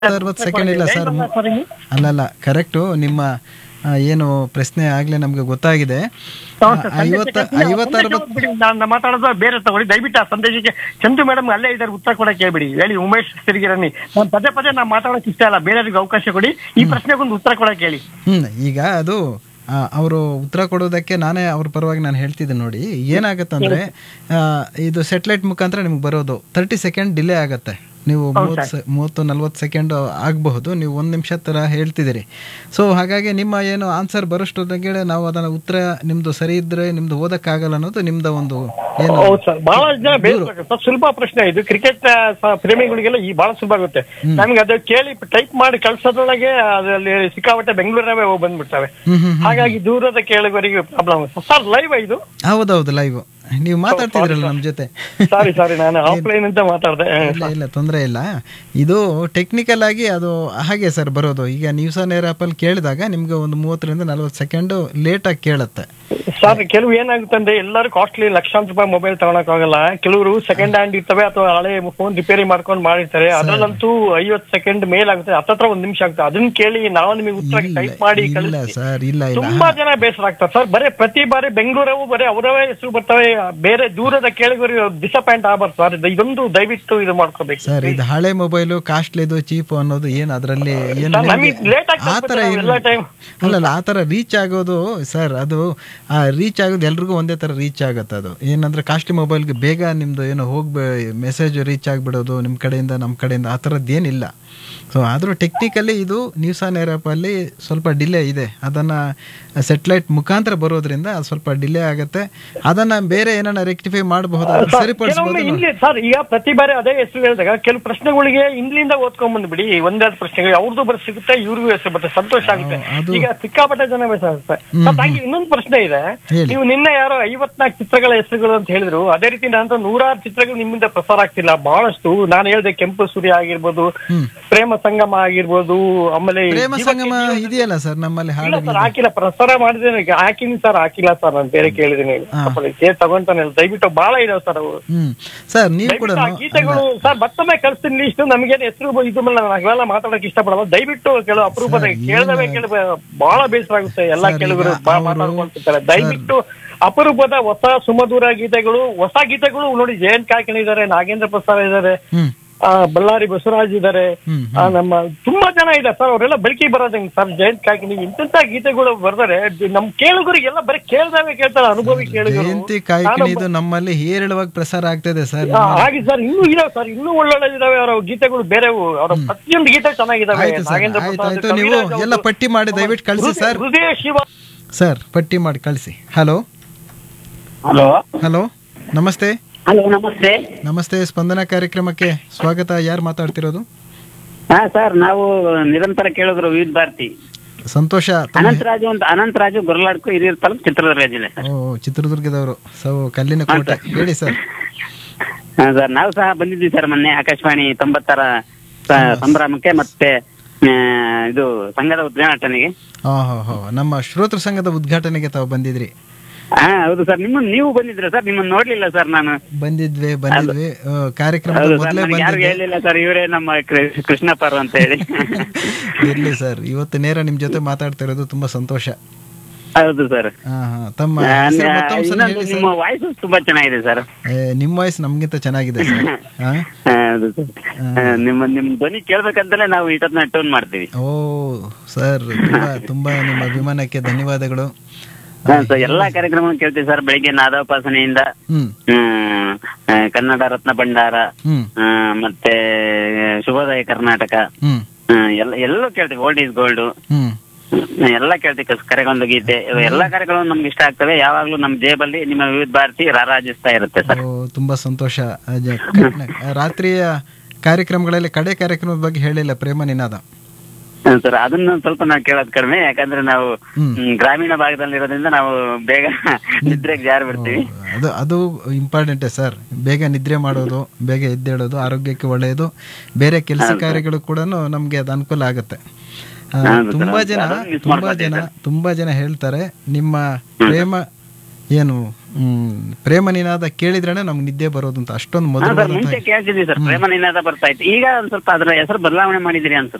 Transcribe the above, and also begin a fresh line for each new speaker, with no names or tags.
ಅರವತ್ತು ಸೆಕೆಂಡ್ ಇಲ್ಲ ಸರ್
ಏನಲ್ಲ ಸರ್ ಇಲ್ಲಿ?
ಅಲ್ಲಲ್ಲ ಕರೆಕ್ಟು ನಿಮ್ಮ ಆ, ಏನು ಪ್ರಶ್ನೆ ಆಗ್ಲೇ ನಮಗೆ ಗೊತ್ತಾಗಿದೆ
ಹೌದು ಸರ್, ಸಂದೇಶ
ಐವತ್ತ
ಕಳ್ಸಿ.
ಐವತ್ತ
ಸಂದೇಶ
ಅರವತ್ತು
ಓದ್ಬಿಡಿ. ನಾನು ಮಾತಾಡೋದು ಬೇರೆ ತಗೊಳ್ಳಿ ದಯವಿಟ್ಟು ಆ ಸಂದೇಶಕ್ಕೆ ಚಂದು ಮೇಡಮ್ ಅಲ್ಲೇ ಇದ್ದಾರೆ ಉತ್ತರ ಕೊಡಕ್ಕೆ ಹೇಳ್ಬಿಡಿ ಹೇಳಿ ಉಮೇಶ್ ಸಿರಿಗಿರನಿ ನಾನು ಪದೇ ಪದೇ ನಾನು ಮಾತಾಡೋಕೆ ಇಷ್ಟ ಇಲ್ಲ ಬೇರೆಯವ್ರಿಗೆ ಅವಕಾಶ ಕೊಡಿ ಈ ಪ್ರಶ್ನೆಗೊಂದು ಉತ್ತರ ಕೊಡಕ್ಕೆ ಹೇಳಿ
ಹ್ಮ್ ಈಗ ಅದು ಅವರು ಉತ್ತರ ಕೊಡೋದಕ್ಕೆ ನಾನೇ ಅವ್ರ ಪರವಾಗಿ ನಾನು ಹೇಳ್ತಿದ್ದೆ ನೋಡಿ ಏನಾಗತ್ತಂದ್ರೆ ಆ, ಇದು ಸೆಟ್ಲೈಟ್ ಮುಖಾಂತರ ನಿಮ್ಗೆ ಬರೋದು ತರ್ಟಿ ಸೆಕೆಂಡ್ ಡಿಲೇ ಆಗತ್ತೆ ನೀವು ಮೂವತ್ತು ಸೆ- ಮೂವತ್ತು ನಲ್ವತ್ತು ಸೆಕೆಂಡ್ ಆಗಬಹುದು ನೀವು ಒಂದು ನಿಮಿಷ ಥರ ಹೇಳ್ತಿದ್ದೀರಿ ಸೊ ಹಾಗಾಗಿ ನಿಮ್ಮ ಏನು ಆನ್ಸರ್ ಬರೋಷ್ಟೊತ್ತಿಗೆ ನಾವು ಅದನ್ನ ಉತ್ತರ ನಿಮ್ದು ಸರಿ ಇದ್ರೆ ನಿಮ್ದು ಓದಕ್ಕಾಗಲ್ಲ ಅನ್ನೋದು ನಿಮ್ದ ಒಂದು ಏನು
ಹೌದು ಸರ್ ಬಹಳ ಜನ ಬೇರೆ ಸರ್ ಸುಲಭ ಪ್ರಶ್ನೆ ಇದು ಕ್ರಿಕೆಟ್ ಪ್ರೇಮಿಗಳಿಗೆಲ್ಲ ಈ ಬಹಳ ಸುಲಭ ಆಗುತ್ತೆ ನಮ್ಗೆ ಅದು ಕೇಳಿ ಟೈಪ್ ಮಾಡಿ ಕಳ್ಸೋದ್ರೊಳಗೆ ಅದರಲ್ಲಿ ಸಿಕ್ಕಾಪಟ್ಟೆ ಬೆಂಗಳೂರವೇ ಹೋಗಿ ಬಂದ್ಬಿಡ್ತವೆ
ಹ್ಮ್ ಹ್ಮ್
ಹಾಗಾಗಿ ದೂರದ ಕೇಳುಗರಿಗೆ ಪ್ರಾಬ್ಲಮ್ ಸರ್ ಲೈವ್ ಇದು
ಹೌದೌದು ಲೈವ್ ನೀವು ಮಾತಾಡ್ತಿದ್ರಲ್ಲ ನಮ್ಮ ಜೊತೆ
ಸಾರಿ ಸಾರಿ ನಾನು ಆಫ್ಲೈನ್ ಅಂತ ಮಾತಾಡ್ದೆ
ಇಲ್ಲ ಇಲ್ಲ ತೊಂದರೆ ಇಲ್ಲ ಇದು ಟೆಕ್ನಿಕಲ್ ಆಗಿ ಅದು ಹಾಗೆ ಸರ್ ಬರೋದು ಈಗ ನ್ಯೂಸ್ ಆನ್ ಏರ್ ಆ್ಯಪಲ್ಲಿ ಕೇಳಿದಾಗ ನಿಮ್ಗೆ ಒಂದು ಮೂವತ್ತರಿಂದ ನಲ್ವತ್ತು ಸೆಕೆಂಡು ಲೇಟಾಗಿ ಕೇಳುತ್ತೆ
ಸರ್ ಕೆಲವು ಏನಾಗುತ್ತೆ ಅಂದ್ರೆ ಎಲ್ಲರೂ ಕಾಸ್ಟ್ಲಿ ಲಕ್ಷಾಂತರ ರೂಪಾಯಿ ಮೊಬೈಲ್ ತಗೊಳಕ್ಕಾಗಲ್ಲ ಕೆಲವರು ಸೆಕೆಂಡ್ ಹ್ಯಾಂಡ್ ಇರ್ತವೆ ಅಥವಾ ಹಳೆ ಫೋನ್ ರಿಪೇರಿ ಮಾಡ್ಕೊಂಡು ಮಾಡಿರ್ತಾರೆ ಅದ್ರಲ್ಲಂತೂ ಐವತ್ತು ಸೆಕೆಂಡ್ ಮೇಲ್ ಆಗುತ್ತೆ ಹತ್ತತ್ರ ಒಂದ್ ನಿಮಿಷ ಆಗುತ್ತೆ ಅದನ್ನ ಕೇಳಿ ನಾವು ನಿಮಗೆ ಉತ್ತರ ಟೈಪ್ ಮಾಡಿ
ಇಲ್ಲ
ಕಳಿಸ್ತೀವಿ
ಸರ್ ಇಲ್ಲ ಇಲ್ಲ
ತುಂಬಾ ಜನ ಬೇಸರ ಆಗ್ತಾರೆ ಸರ್ ಬರೀ ಪ್ರತಿ ಬಾರಿ ಬೆಂಗಳೂರವು ಬರೀ ಅವರವೇ ಹೆಸರು ಬರ್ತವೆ ಬೇರೆ ದೂರದ ಕೇಳಿಗರಿಗೆ ಡಿಸಪಾಯಿಂಟ್ ಆಗ್ಬಾರ್ದು ಸರ್ ಇದು- ಇದೊಂದು ದಯವಿಟ್ಟು ಇದು ಮಾಡ್ಕೋಬೇಕು
ಸರ್ ಇದು ಹಳೆ ಮೊಬೈಲು ಕಾಸ್ಟ್ಲಿದು ಚೀಪು ಅನ್ನೋದು ಏನು ಅದರಲ್ಲಿ ಏನು
ಸರ್, ನಮಗೆ
ನಿಮ್ಗೆ
ಲೇಟ್
ಆ ಥರ
ಆಗ್ತದೆ
ಇಲ್ಲ
ಎಲ್ಲ ಟೈಮ್
ಅಲ್ಲಲ್ಲ ಆ ಥರ ರೀಚ್ ಆಗೋದು ಸರ್ ಅದು ಆ ರೀಚ್ ಆಗೋದು ಎಲ್ರಿಗೂ ಒಂದೇ ಥರ ರೀಚ್ ಆಗುತ್ತೆ ಅದು ಏನಂದ್ರೆ ಕಾಸ್ಟ್ಲಿ ಮೊಬೈಲ್ಗೆ ಬೇಗ ನಿಮ್ಮದು ಏನೋ ಹೋಗ್ಬೇ ಮೆಸೇಜ್ ರೀಚ್ ಆಗಿಬಿಡೋದು ನಿಮ್ಮ ಕಡೆಯಿಂದ ನಮ್ಮ ಕಡೆಯಿಂದ ಆ ಥರದ್ದು ಏನಿಲ್ಲ ಸೊ ಆದರೂ ಟೆಕ್ನಿಕಲಿ ಇದು ನ್ಯೂಸ್ ಆನ್ ಏರ್ ಆ್ಯಪಲ್ಲಿ ಸ್ವಲ್ಪ ಡಿಲೇ ಇದೆ ಅದನ್ನು ಸೆಟ್ಲೈಟ್ ಮುಖಾಂತರ ಬರೋದ್ರಿಂದ ಅದು ಸ್ವಲ್ಪ ಡಿಲೇ ಆಗುತ್ತೆ ಅದನ್ನು ಬೇರೆ ಏನಾರ ರೆಕ್ಟಿಫೈ ಮಾಡಬಹುದು ಸರಿಪಡಿಸ್ಬೋದು
ಕೆಲವೊಮ್ಮೆ ಇಲ್ಲಿ ಸರ್ ಈಗ ಪ್ರತಿ ಬಾರಿ ಅದೇ ಹೆಸರು ಹೇಳಿದಾಗ ಕೆಲವು ಪ್ರಶ್ನೆಗಳಿಗೆ ಇಂಗ್ಲಿಂದ ಓದ್ಕೊಂಡ್ ಬಂದ್ಬಿಡಿ ಒಂದೆರಡು ಪ್ರಶ್ನೆಗಳು ಅವ್ರದ್ದು ಬರ್ ಸಿಗುತ್ತೆ ಇವ್ರಿಗೂ ಹೆಸರು ಬರುತ್ತೆ ಸಂತೋಷ ಆಗುತ್ತೆ
ಅದು-
ಈಗ ಸಿಕ್ಕಾಪಟ್ಟೆ ಜನ ಬೇಸ ಆಗುತ್ತೆ ಸರ್ ಹಾಗೆ ಇನ್ನೊಂದು ಪ್ರಶ್ನೆ ಇದೆ
ಹೇಳಿ.
ನೀವು ನಿನ್ನೆ ಯಾರೋ ಐವತ್ನಾಲ್ಕು ಚಿತ್ರಗಳ ಹೆಸರುಗಳು ಅಂತ ಹೇಳಿದ್ರು ಅದೇ ರೀತಿ ನಾನು ನೂರಾರು ಚಿತ್ರಗಳು ನಿಮ್ಮಿಂದ ಪ್ರಸಾರ ಆಗ್ತಿಲ್ಲ ಬಹಳಷ್ಟು ನಾನು ಹೇಳಿದೆ ಕೆಂಪು ಸೂರ್ಯ ಆಗಿರ್ಬೋದು
ಹ್ಮ್.
ಪ್ರೇಮ ಸಂಗಮ ಆಗಿರ್ಬೋದು ಆಮೇಲೆ
ಪ್ರೇಮ
ಜೀವಕ್ಕೆ
ಸಂಗಮ
ಜೀವ-
ಇದೆಯಲ್ಲ ಸರ್ ನಮ್ಮಲ್ಲಿ
ಇಲ್ಲ
ಹಾಡು
ಸರ್ ಹಾಕಿಲ್ಲ ಪ್ರಸಾರ ಮಾಡಿದ್ದೇನೆ ಹಾಕಿನಿ ಸರ್ ಹಾಕಿಲ್ಲ ಸರ್ ನಾನು ಬೇರೆ ಕೇಳಿದ್ದೀನಿ ಕೇಳಿ ತಗೊಂತಾನೆ ದಯವಿಟ್ಟು ಬಹಳ ಇದಾವೆ ಸರ್ ಅವು
ಹ್ಮ್ ಸರ್ ನೀವು ಕೂಡ
ದಯವಿಟ್ಟು ಆ ಗೀತೆಗಳು ಸರ್ ಮತ್ತೊಮ್ಮೆ ಕಳಿಸ್ತೀನಿ ಲಿಸ್ಟ್ ನಮಗೇನು ಹೆಸರು ಇದು ಮೇಲೆ ನಾನು ಅವೆಲ್ಲ ಮಾತಾಡಕ್ ಇಷ್ಟಪಡಲ್ಲ ದಯವಿಟ್ಟು ಕೆಲವು ಅಪರೂಪದ ಕೇಳದವೇ ಕೇಳ ಬಹಳ ಬೇಸರ ಆಗುತ್ತೆ ಎಲ್ಲ
ಸರ್,
ಕೆಲವರು
ಈಗ
ಬಹಳ
ಅವ್ರು-
ಮಾತಾಡ್ಕೊಂತಿರ್ತಾರೆ ದಯವಿಟ್ಟು ಅಪರೂಪದ ಹೊಸ ಸುಮಧುರ ಗೀತೆಗಳು ಹೊಸ ಗೀತೆಗಳು ನೋಡಿ ಜಯಂತ್ ಕಾಯ್ಕಣಿ ಇದಾರೆ ನಾಗೇಂದ್ರ ಪ್ರಸಾದ್ ಇದಾರೆ
ಹ್ಮ್
ಆ, ಬಳ್ಳಾರಿ ಬಸವರಾಜ್ ಇದಾರೆ
ಹ್ಮ್,
ಆ, ನಮ್ಮ ತುಂಬಾ ಜನ ಇದೆ ಸರ್ ಅವರೆಲ್ಲ ಬೆಳಕಿಗೆ ಬರೋದಂಗೆ ಸರ್ ಜಯಂತ್ ಕಾಯ್ಕಣಿ ಇಂತೆಂತ ಗೀತೆಗಳು ಬರ್ತಾರೆ ನಮ್ ಕೇಳುಗರಿಗೆಲ್ಲ ಬರೀ ಕೇಳ್ದಾವೆ ಕೇಳ್ತಾರೆ ಅನುಭವಿ ಕೇಳುಗರು
ಜಯಂತಿ ಕಾಯ್ಕಿಣಿದು ನಮ್ಮಲ್ಲಿ ಹೇರಳವಾಗಿ ಪ್ರಸಾರ ಆಗ್ತದೆ ಸರ್
ಆ, ಹಾಗೆ ಸರ್ ಇನ್ನೂ ಇದಾವೆ ಸರ್ ಇನ್ನೂ ಒಳ್ಳೊಳ್ಳೆ ಇದಾವೆ ಅವರ ಗೀತೆಗಳು ಬೇರೆವು ಅವರ ಪ್ರತಿಯೊಂದು ಗೀತೆ ಚೆನ್ನಾಗಿದಾವೆ
ಆಯ್ತು ಸರ್
ನಾಗೇಂದ್ರ
ಆಯ್ತು
ಪ್ರಸಾದ್,
ಆಯ್ತು ನೀವು
ಕವಿರಾಜ್
ಎಲ್ಲ
ಅವ್ರದ್ದು.
ಪಟ್ಟಿ ಮಾಡಿ ದಯವಿಟ್ಟು ಕಳಿಸಿ
ಹೃದಯ-
ಸರ್
ಹೃದಯ ಶಿವ
ಸರ್ ಪಟ್ಟಿ ಮಾಡಿ ಕಳಿಸಿ ಹಲೋ
ಹಲೋ
ಹಲೋ ನಮಸ್ತೆ
ಹಲೋ ನಮಸ್ತೆ
ನಮಸ್ತೆ ಸ್ಪಂದನ ಕಾರ್ಯಕ್ರಮಕ್ಕೆ ಸ್ವಾಗತ ಯಾರು ಮಾತಾಡ್ತಿರೋದು
ಹಾ ಸರ್ ನಾವು ನಿರಂತರ ಕೇಳಿದ್ರು ವಿವಿಧ ಭಾರತಿ
ಸಂತೋಷ ತಮ್ಮ-
ಅನಂತರಾಜು ಅಂತ ಅನಂತರಾಜು ಗೊರಲಾಡ್ಕು ಹಿರಿಯೂರು ತಾಲೂಕು ಚಿತ್ರದುರ್ಗ ಜಿಲ್ಲೆ ಸರ್
ಓ ಚಿತ್ರದುರ್ಗದವರು ಸೊ ಕಲ್ಲಿನ ಕೋಟೆ ಹೇಳಿ ಸರ್
ಹಾ ಸರ್ ನಾವು ಸಹ ಬಂದಿದ್ವಿ ಸರ್ ಮೊನ್ನೆ ಆಕಾಶವಾಣಿ ತೊಂಬತ್ತರ ಸ- ಸಂಭ್ರಮಕ್ಕೆ ಮತ್ತೆ ಆ, ಇದು ಸಂಘದ ಉದ್ಘಾಟನೆಗೆ
ಹಾ ಹೋ ಹೋ ನಮ್ಮ ಶ್ರೋತೃ ಸಂಘದ ಉದ್ಘಾಟನೆಗೆ ತಾವು ಬಂದಿದ್ರಿ
ಹಾ ಹೌದು ಸರ್ ನಿಮ್ಮ ನೀವು ಬಂದಿದ್ರ ಸರ್ ನಿಮ್ಮನ್ನ ನೋಡ್ಲಿಲ್ಲ ಸರ್ ನಾನು
ಬಂದಿದ್ವಿ ಬಂದಿದ್ವಿ ಆ, ಕಾರ್ಯಕ್ರಮದ
ಹೌದು ಸರ್
ಮೊದಲೇ
ನನಗೆ ಯಾರು
ಬಂದಿದ್ದೆ
ಹೇಳಿಲ್ಲ ಸರ್ ಇವರೇ ನಮ್ಮ ಕೃ- ಕೃಷ್ಣಪ್ಪರು ಅಂತ ಹೇಳಿ
ಇರ್ಲಿ ಸರ್ ಇವತ್ತು ನೇರ ನಿಮ್ ಜೊತೆ ಮಾತಾಡ್ತಾ ಇರೋದು ತುಂಬಾ ಸಂತೋಷ
ಹೌದು ಸರ್
ಹಾ ಹಾ ತಮ್ಮ ಹೆಸರು ಮತ್ತೊಮ್ಮೆ ಸಲ
ಇನ್ನೊಂದು
ಹೇಳಿ ಸರ್
ನಿಮ್ಮ ವಾಯ್ಸ್ ತುಂಬಾ ಚೆನ್ನಾಗಿದೆ ಸರ್
ಏ, ನಿಮ್ಮ ವಾಯ್ಸ್ ನಮ್ಗಿಂತ ಚೆನ್ನಾಗಿದೆ ಸರ್ ಹಾ
ಹೌದು ಸರ್ ಆ, ನಿಮ್ಮ ನಿಮ್ ಧ್ವನಿ ಕೇಳ್ಬೇಕಂತಲೇ ನಾವು ಇಷ್ಟೊತ್ನ ಟೋನ್ ಮಾಡ್ತೀವಿ
ಓ ಸರ್ ತುಂಬಾ ತುಂಬಾ ನಿಮ್ಮ ಅಭಿಮಾನಕ್ಕೆ ಧನ್ಯವಾದಗಳು
ಹಾ, ಸರ್ ಎಲ್ಲಾ ಕಾರ್ಯಕ್ರಮ ಕೇಳ್ತೀವಿ ಸರ್ ಬೆಳಿಗ್ಗೆ ನಾದೋಪಾಸನೆಯಿಂದ
ಹ್ಮ್
ಹ್ಮ್, ಆ, ಕನ್ನಡ ರತ್ನ ಭಂಡಾರ
ಹ್ಮ್
ಆ, ಮತ್ತೆ ಶುಭೋದಯ ಕರ್ನಾಟಕ
ಹ್ಮ್
ಆ, ಎಲ್ಲ ಎಲ್ಲೂ ಕೇಳ್ತೀವಿ ಓಲ್ಡ್ ಈಸ್ ಗೋಲ್ಡ್
ಹ್ಮ್
ಎಲ್ಲ ಕೇಳ್ತೀವಿ ಕಸ್- ಕರೆಗೊಂದು ಗೀತೆ ಇವು ಎಲ್ಲಾ ಕಾರ್ಯಕ್ರಮ ನಮ್ಗೆ ಇಷ್ಟ ಆಗ್ತವೆ ಯಾವಾಗ್ಲೂ ನಮ್ ಜೇಬಲ್ಲಿ ನಿಮ್ಮ ವಿವಿಧ ಭಾರತಿ ರಾರಾಜಿಸ್ತಾ ಇರುತ್ತೆ ಸರ್
ಓ ತುಂಬಾ ಸಂತೋಷ ಅಜ- ರಾತ್ರಿಯ ಕಾರ್ಯಕ್ರಮಗಳಲ್ಲಿ ಕಡೆ ಕಾರ್ಯಕ್ರಮದ ಬಗ್ಗೆ ಹೇಳಿಲ್ಲ ಪ್ರೇಮ ನಿನಾದ
ಹ್ಮ್, ಸರ್ ಅದನ್ನ ಸ್ವಲ್ಪ ನಾವು ಕೇಳೋದು ಕಡಿಮೆ ಯಾಕಂದ್ರೆ ನಾವು
ಹ್ಮ್.
ಹ್ಮ್, ಗ್ರಾಮೀಣ ಭಾಗದಲ್ಲಿ ಇರೋದ್ರಿಂದ ನಾವು ಬೇಗ ನಿದ್ರೆಗೆ ಜಾರಿ ಬಿಡ್ತೀವಿ
ಅದು ಅದು ಇಂಪಾರ್ಟೆಂಟೇ ಸರ್ ಬೇಗ ನಿದ್ರೆ ಮಾಡೋದು ಬೇಗ ಎದ್ದೇಳೋದು ಆರೋಗ್ಯಕ್ಕೆ ಒಳ್ಳೆಯದು ಬೇರೆ ಕೆಲಸ ಕಾರ್ಯಗಳು ಕೂಡ ನಮ್ಗೆ ಅದು ಅನುಕೂಲ ಆಗುತ್ತೆ ಆ,
ಹೌದು ಸರ್,
ತುಂಬಾ
ಹೌದು.
ಜನ
ಅದನ್ನ miss
ತುಂಬಾ
ಮಾಡ್ಕೊಳ್ತೀವಿ
ಜನ ತುಂಬಾ ಜನ ಹೇಳ್ತಾರೆ ನಿಮ್ಮ ಪ್ರೇಮ ಏನು ಹ್ಮ್ ಪ್ರೇಮ ನಿನಾದ ಕೇಳಿದ್ರೇನೆ ನಮ್ಗೆ ನಿದ್ದೆ ಬರೋದು ಅಂತ ಅಷ್ಟೊಂದು
ಹಾ ಸರ್
ಮಧುರವಾದಂತಹ
ಮುಂಚೆ ಕೇಳ್ತಿದ್ವಿ ಸರ್ ಪ್ರೇಮ ನಿನಾದ ಬರ್ತಾ ಇತ್ತು ಈಗ ಒಂದ್ ಸ್ವಲ್ಪ ಅದ್ರ ಹೆಸರು ಬದಲಾವಣೆ ಮಾಡಿದಿರಿ ಅನ್ಸುತ್ತೆ